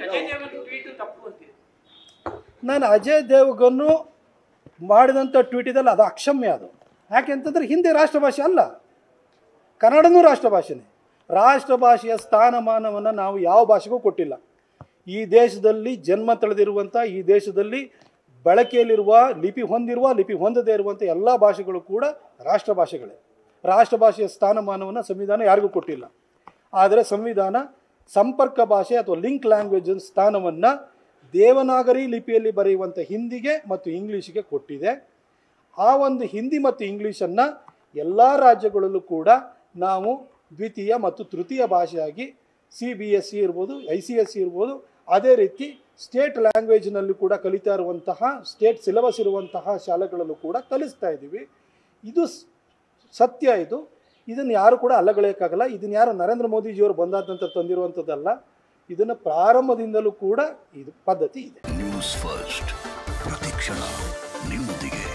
Ajay Devgan tweet ತಪ್ಪು ಅಂತೀರಿ ನಾನು ಅಜಯ್ ದೇವ್ಗನ್ನು ಮಾಡಿದಂಥ ಟ್ವೀಟ್ ಇದೆಲ್ಲ ಅದು ಅಕ್ಷಮ್ಯ ಅದು ಯಾಕೆ ಅಂತಂದರೆ ಹಿಂದಿ ರಾಷ್ಟ್ರಭಾಷೆ ಅಲ್ಲ ಕನ್ನಡನೂ ರಾಷ್ಟ್ರಭಾಷೆನೇ ರಾಷ್ಟ್ರಭಾಷೆಯ ಸ್ಥಾನಮಾನವನ್ನು ನಾವು ಯಾವ ಭಾಷೆಗೂ ಕೊಟ್ಟಿಲ್ಲ ಈ ದೇಶದಲ್ಲಿ ಜನ್ಮ ತಳೆದಿರುವಂಥ ಈ ದೇಶದಲ್ಲಿ ಬಳಕೆಯಲ್ಲಿರುವ ಲಿಪಿ ಹೊಂದಿರುವ ಲಿಪಿ ಹೊಂದದೇ ಇರುವಂಥ ಎಲ್ಲ ಭಾಷೆಗಳು ಕೂಡ ರಾಷ್ಟ್ರಭಾಷೆಗಳೇ ರಾಷ್ಟ್ರಭಾಷೆಯ ಸ್ಥಾನಮಾನವನ್ನು ಸಂವಿಧಾನ ಯಾರಿಗೂ ಕೊಟ್ಟಿಲ್ಲ ಆದರೆ ಸಂವಿಧಾನ ಸಂಪರ್ಕ ಭಾಷೆ ಅಥವಾ ಲಿಂಕ್ ಲ್ಯಾಂಗ್ವೇಜ್ ಸ್ಥಾನವನ್ನು ದೇವನಾಗರಿ ಲಿಪಿಯಲ್ಲಿ ಬರೆಯುವಂಥ ಹಿಂದಿಗೆ ಮತ್ತು ಇಂಗ್ಲೀಷಿಗೆ ಕೊಟ್ಟಿದೆ ಆ ಒಂದು ಹಿಂದಿ ಮತ್ತು ಇಂಗ್ಲೀಷನ್ನು ಎಲ್ಲ ರಾಜ್ಯಗಳಲ್ಲೂ ಕೂಡ ನಾವು ದ್ವಿತೀಯ ಮತ್ತು ತೃತೀಯ ಭಾಷೆಯಾಗಿ ಸಿ ಬಿ ಎಸ್ ಸಿ ಇರ್ಬೋದು ಐ ಸಿ ಎಸ್ ಸಿ ಇರ್ಬೋದು ಅದೇ ರೀತಿ ಸ್ಟೇಟ್ ಲ್ಯಾಂಗ್ವೇಜ್ನಲ್ಲಿ ಕೂಡ ಕಲಿತಾ ಇರುವಂತಹ ಸ್ಟೇಟ್ ಸಿಲೆಬಸ್ ಇರುವಂತಹ ಶಾಲೆಗಳಲ್ಲೂ ಕೂಡ ಕಲಿಸ್ತಾ ಇದ್ದೀವಿ ಇದು ಸ್- ಸತ್ಯ ಇದು ಇದನ್ನು ಯಾರು ಕೂಡ ಅಲ್ಲಗಳೆಯೋಕ್ಕಾಗಲ್ಲ ಇದನ್ನು ಯಾರು ನರೇಂದ್ರ ಮೋದಿಜಿಯವರು ಬಂದಾದ ನಂತರ ತಂದಿರುವಂಥದ್ದಲ್ಲ ಇದನ್ನು ಪ್ರಾರಂಭದಿಂದಲೂ ಕೂಡ ಇದು ಪದ್ಧತಿ ಇದೆ ನ್ಯೂಸ್ ಫಸ್ಟ್ ಪ್ರತಿಕ್ಷಣ ನಿಮ್ಮೊಂದಿಗೆ